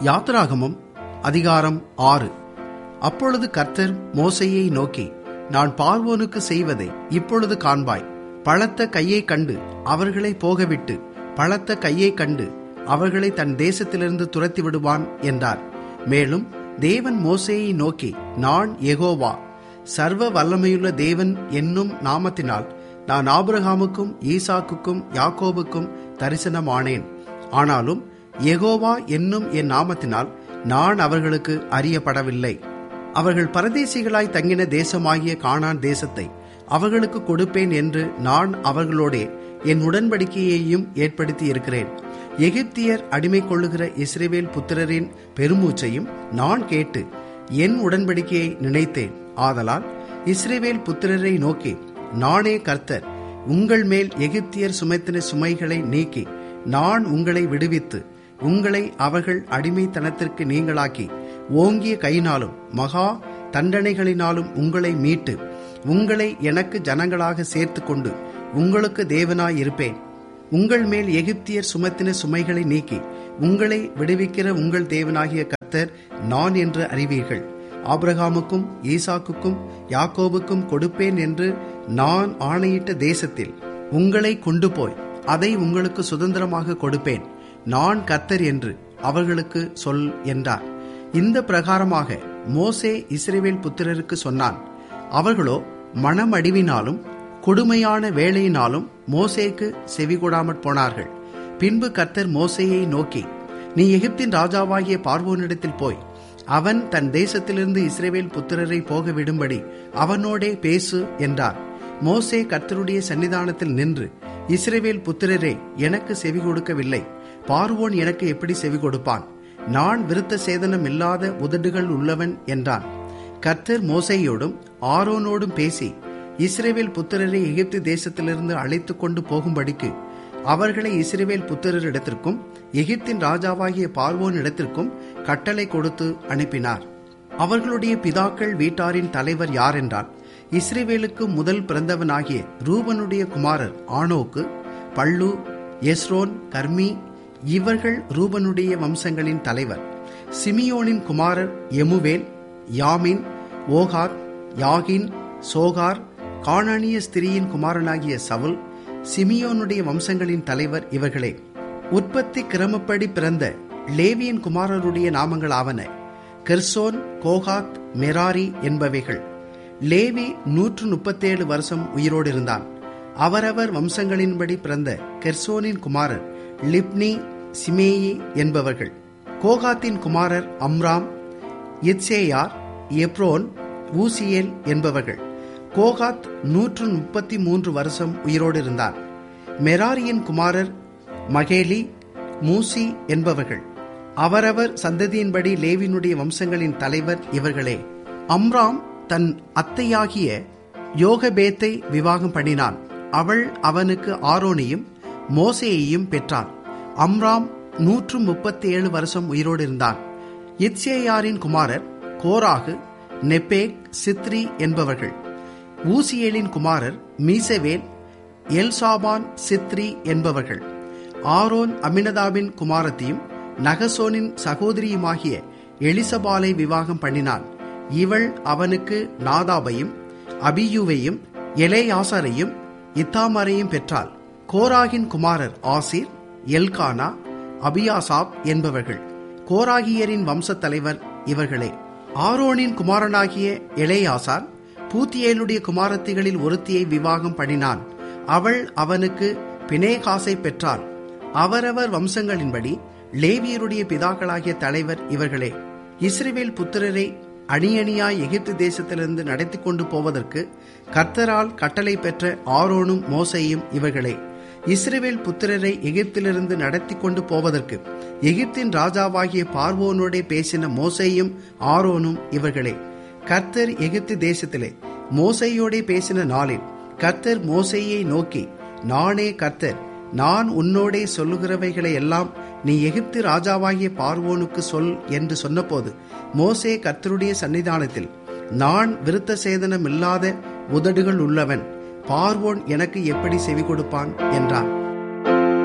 யாத்ராகமம் அதிகாரம் ஆறு அப்பொழுது கர்த்தர் மோசையை நோக்கி நான் பார்வோனுக்கு செய்வதை இப்பொழுது காண்பாய் பலத்த கையை கண்டு அவர்களை போகவிட்டு பலத்த கையை கண்டு அவர்களை தன் தேசத்திலிருந்து துரத்தி விடுவான் என்றார் மேலும் தேவன் மோசேயை நோக்கி நான் யெகோவா சர்வ வல்லமையுள்ள தேவன் என்னும் நாமத்தினால் நான் ஆபிரகாமுக்கும் ஈசாக்குக்கும் யாக்கோபுக்கும் தரிசனமானேன் ஆனாலும் யெகோவா என்னும் என் நாமத்தினால் நான் அவர்களுக்கு அறியப்படவில்லை அவர்கள் பரதேசிகளாய் தங்கின தேசமாகிய கானான் தேசத்தை அவர்களுக்கு கொடுப்பேன் என்று நான் அவர்களோடே என் உடன்படிக்கையையும் ஏற்படுத்தி இருக்கிறேன் எகிப்தியர் அடிமை கொள்ளுகிற இஸ்ரேவேல் புத்திரரின் பெருமூச்சையும் நான் கேட்டு என் உடன்படிக்கையை நினைத்தேன் ஆதலால் இஸ்ரேவேல் புத்திரரை நோக்கி நானே கர்த்தர் உங்கள் மேல் எகிப்தியர் சுமைத்தின சுமைகளை நீக்கி நான் உங்களை விடுவித்து உங்களை அவர்கள் அடிமைத்தனத்திற்கு நீங்களாக்கி ஓங்கிய கையினாலும் மகா தண்டனைகளினாலும் உங்களை மீட்டு உங்களை எனக்கு ஜனங்களாக சேர்த்து கொண்டு உங்களுக்கு தேவனாய் இருப்பேன் உங்கள் மேல் எகிப்தியர் சுமத்தின சுமைகளை நீக்கி உங்களை விடுவிக்கிற உங்கள் தேவனாகிய கர்த்தர் நான் என்று அறிவீர்கள் ஆபிரகாமுக்கும் ஈசாக்குக்கும் யாக்கோபுக்கும் கொடுப்பேன் என்று நான் ஆணையிட்ட தேசத்தில் உங்களை கொண்டு போய் அதை உங்களுக்கு சுதந்திரமாக கொடுப்பேன் நான் கர்த்தர் என்று அவர்களுக்கு சொல் என்றார் இந்த பிரகாரமாக மோசே இஸ்ரேவேல் புத்திரருக்கு சொன்னான் அவர்களோ மனமடிவினாலும் கொடுமையான வேலையினாலும் மோசேக்கு செவிகொடாமற் போனார்கள் பின்பு கர்த்தர் மோசேயை நோக்கி நீ எகிப்தின் ராஜாவாகிய பார்வோனிடத்தில் போய் அவன் தன் தேசத்திலிருந்து இஸ்ரேவேல் புத்திரரை போக விடும்படி அவனோடே பேசு என்றார் மோசே கர்த்தருடைய சன்னிதானத்தில் நின்று இஸ்ரேவேல் புத்திரரே எனக்கு செவி கொடுக்கவில்லை பார்வோன் எனக்கு எப்படி செவி கொடுப்பான் நான் விருத்த சேதனம் இல்லாத உதடுகள் உள்ளவன் என்றான் கர்த்தர் மோசையோடும் ஆரோனோடும் பேசி இஸ்ரேவேல் புத்திரரை எகிப்து தேசத்திலிருந்து அழைத்து கொண்டு போகும்படிக்கு அவர்களை இஸ்ரேவேல் புத்திரரிடத்திற்கும் எகிப்தின் ராஜாவாகிய பார்வோன் இடத்திற்கும் கட்டளை கொடுத்து அனுப்பினார் அவர்களுடைய பிதாக்கள் வீட்டாரின் தலைவர் யார் என்றால் இஸ்ரேவேலுக்கு முதல் பிறந்தவனாகிய ரூபனுடைய குமாரர் ஆனோக்கு பள்ளு எஸ்ரோன் கர்மி இவர்கள் ரூபனுடைய வம்சங்களின் தலைவர் சிமியோனின் குமாரர் எமுவேல் யாமின் ஓகார் யாகின் சோகார் காணானிய ஸ்திரியின் குமாரனாகிய சவுல் சிமியோனுடைய வம்சங்களின் தலைவர் இவர்களே உற்பத்தி கிரமப்படி பிறந்த லேவியின் குமாரருடைய நாமங்கள் ஆவன கெர்சோன் கோகாத் மெராரி என்பவைகள் லேவி நூற்று முப்பத்தேழு வருஷம் உயிரோடு இருந்தான் அவரவர் வம்சங்களின்படி பிறந்த கெர்சோனின் குமாரர் லிப்னி சிமேயி என்பவர்கள் கோகாத்தின் குமாரர் அம்ராம் இத்சேயார் எப்ரோன் ஊசியேல் என்பவர்கள் கோகாத் நூற்று முப்பத்தி மூன்று வருஷம் உயிரோடு இருந்தார் மெராரியின் குமாரர் மகேலி மூசி என்பவர்கள் அவரவர் சந்ததியின்படி லேவினுடைய வம்சங்களின் தலைவர் இவர்களே அம்ராம் தன் அத்தையாகிய யோகபேத்தை விவாகம் பண்ணினான் அவள் அவனுக்கு ஆரோனையும் மோசேயையும் பெற்றாள் அம்ராம் நூற்று முப்பத்தி ஏழு வருஷம் உயிரோடு இருந்தான் இத்சேயாரின் குமாரர் கோராகு நெப்பேக் சித்ரி என்பவர்கள் ஊசியேலின் குமாரர் மீசவேல் எல்சாபான் சித்ரி என்பவர்கள் ஆரோன் அமினதாபின் குமாரத்தையும் நகசோனின் சகோதரியுமாகிய எலிசபாலை விவாகம் பண்ணினான் இவள் அவனுக்கு நாதாபையும் அபியூவையும் எலேயாசரையும் இத்தாமரையும் பெற்றாள் கோராகின் குமாரர் ஆசிர் எல்கானா அபியாசாப் என்பவர்கள் கோராகியரின் வம்சத் தலைவர் இவர்களே ஆரோனின் குமாரனாகிய எலேயாசார் பூத்தியேலுடைய குமாரத்திகளில் ஒருத்தியை விவாகம் பண்ணினான் அவள் அவனுக்கு பினேகாசை பெற்றாள் அவரவர் வம்சங்களின்படி லேவியருடைய பிதாக்களாகிய தலைவர் இவர்களே இஸ்ரேவேல் புத்திரரை அணியணியாய் எகிப்து தேசத்திலிருந்து நடத்தி கொண்டு போவதற்கு கர்த்தரால் கட்டளை பெற்ற ஆரோனும் மோசையும் இவர்களே இஸ்ரேவேல் புத்திரரை எகிப்திலிருந்து நடத்தி கொண்டு போவதற்கு எகிப்தின் ராஜாவாகிய பார்வோனோடே பேசின மோசையும் ஆரோனும் இவர்களே கர்த்தர் எகிப்து தேசத்திலே மோசையோடே பேசின நாளில் கர்த்தர் மோசையை நோக்கி நானே கர்த்தர் நான் உன்னோடே சொல்லுகிறவைகளை எல்லாம் நீ எகிப்து ராஜாவாகிய பார்வோனுக்கு சொல் என்று சொன்னபோது மோசே கர்த்தருடைய சன்னிதானத்தில் நான் விருத்த சேதனம் இல்லாத உதடுகள் உள்ளவன் பார்வோன் எனக்கு எப்படி செவி கொடுப்பான் என்றான்